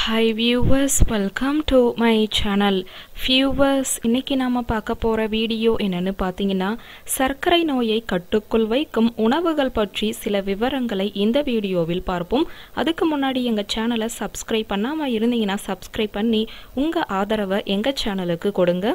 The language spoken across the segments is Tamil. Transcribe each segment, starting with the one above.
hi viewers welcome to my channel viewers இன்னைக்கு நாம பார்க்க போற வீடியோ என்னன்னு பார்த்தீங்கன்னா சர்க்கரை நோயை கட்டுக்குள் வைக்கும் உணவுகள் பற்றி சில விவரங்களை இந்த வீடியோவில் பார்ப்போம் அதுக்கு முன்னாடி எங்க சேனலை சப்ஸ்கிரைப் பண்ணாம இருந்தீங்கன்னா சப்ஸ்கிரைப் பண்ணி உங்க ஆதரவை எங்க சேனலுக்கு கொடுங்க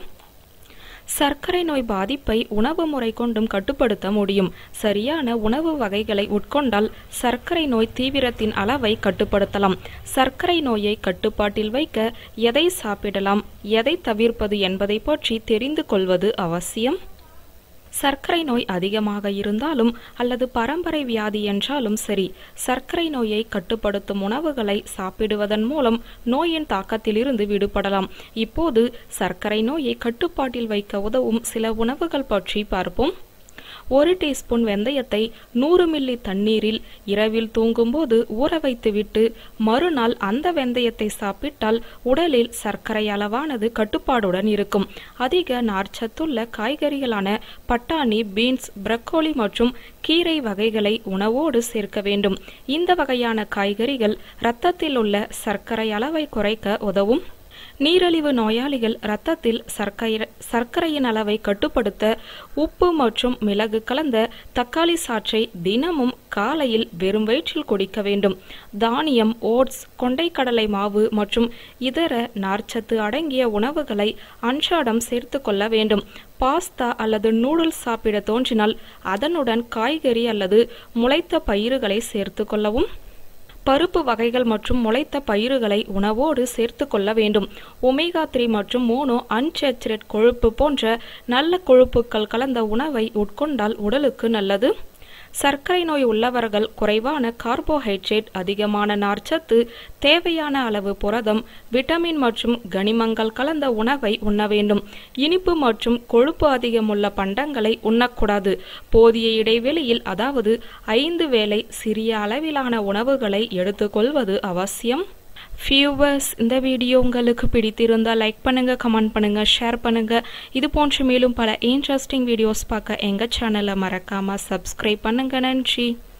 சர்க்கரை நோய் பாதிப்பை உணவு முறை கொண்டும் கட்டுப்படுத்த முடியும் சரியான உணவு வகைகளை உட்கொண்டால் சர்க்கரை நோய் தீவிரத்தின் அளவை கட்டுப்படுத்தலாம் சர்க்கரை நோயை கட்டுப்பாட்டில் வைக்க எதை சாப்பிடலாம் எதை தவிர்ப்பது என்பதை பற்றி தெரிந்து கொள்வது அவசியம் சர்க்கரை நோய் அதிகமாக இருந்தாலும் அல்லது பரம்பரை வியாதி என்றாலும் சரி சர்க்கரை நோயை கட்டுப்படுத்தும் உணவுகளை சாப்பிடுவதன் மூலம் நோயின் தாக்கத்திலிருந்து விடுபடலாம் இப்போது சர்க்கரை நோயை கட்டுப்பாட்டில் வைக்க உதவும் சில உணவுகள் பற்றி பார்ப்போம் ஒரு டீஸ்பூன் வெந்தயத்தை நூறு மில்லி தண்ணீரில் இரவில் தூங்கும்போது ஊற வைத்துவிட்டு மறுநாள் அந்த வெந்தயத்தை சாப்பிட்டால் உடலில் சர்க்கரை அளவானது கட்டுப்பாடுடன் இருக்கும் அதிக நார்ச்சத்துள்ள காய்கறிகளான பட்டாணி பீன்ஸ் பிரக்கோலி மற்றும் கீரை வகைகளை உணவோடு சேர்க்க வேண்டும் இந்த வகையான காய்கறிகள் இரத்தத்தில் உள்ள சர்க்கரை அளவை குறைக்க உதவும் நீரிழிவு நோயாளிகள் இரத்தத்தில் சர்க்கரை சர்க்கரையின் அளவை கட்டுப்படுத்த உப்பு மற்றும் மிளகு கலந்த தக்காளி சாற்றை தினமும் காலையில் வெறும் வயிற்றில் குடிக்க வேண்டும் தானியம் ஓட்ஸ் கொண்டைக்கடலை மாவு மற்றும் இதர நார்ச்சத்து அடங்கிய உணவுகளை அன்றாடம் சேர்த்து கொள்ள வேண்டும் பாஸ்தா அல்லது நூடுல்ஸ் சாப்பிட தோன்றினால் அதனுடன் காய்கறி அல்லது முளைத்த பயிறுகளை சேர்த்து கொள்ளவும் பருப்பு வகைகள் மற்றும் முளைத்த பயிறுகளை உணவோடு சேர்த்து கொள்ள வேண்டும் ஒமேகா த்ரீ மற்றும் மோனோ அன்சேச்சுரேட் கொழுப்பு போன்ற நல்ல கொழுப்புக்கள் கலந்த உணவை உட்கொண்டால் உடலுக்கு நல்லது சர்க்கரை நோய் உள்ளவர்கள் குறைவான கார்போஹைட்ரேட் அதிகமான நார்ச்சத்து தேவையான அளவு புரதம் விட்டமின் மற்றும் கனிமங்கள் கலந்த உணவை உண்ண வேண்டும் இனிப்பு மற்றும் கொழுப்பு அதிகமுள்ள பண்டங்களை உண்ணக்கூடாது போதிய இடைவெளியில் அதாவது ஐந்து வேளை சிறிய அளவிலான உணவுகளை எடுத்துக்கொள்வது அவசியம் வியூவர்ஸ் இந்த வீடியோ உங்களுக்கு பிடித்திருந்தால் லைக் பண்ணுங்க கமெண்ட் பண்ணுங்க ஷேர் பண்ணுங்க இது போன்ற மேலும் பல இன்ட்ரெஸ்டிங் வீடியோஸ் பார்க்க எங்க சேனலை மறக்காம சப்ஸ்கிரைப் பண்ணுங்க நன்றி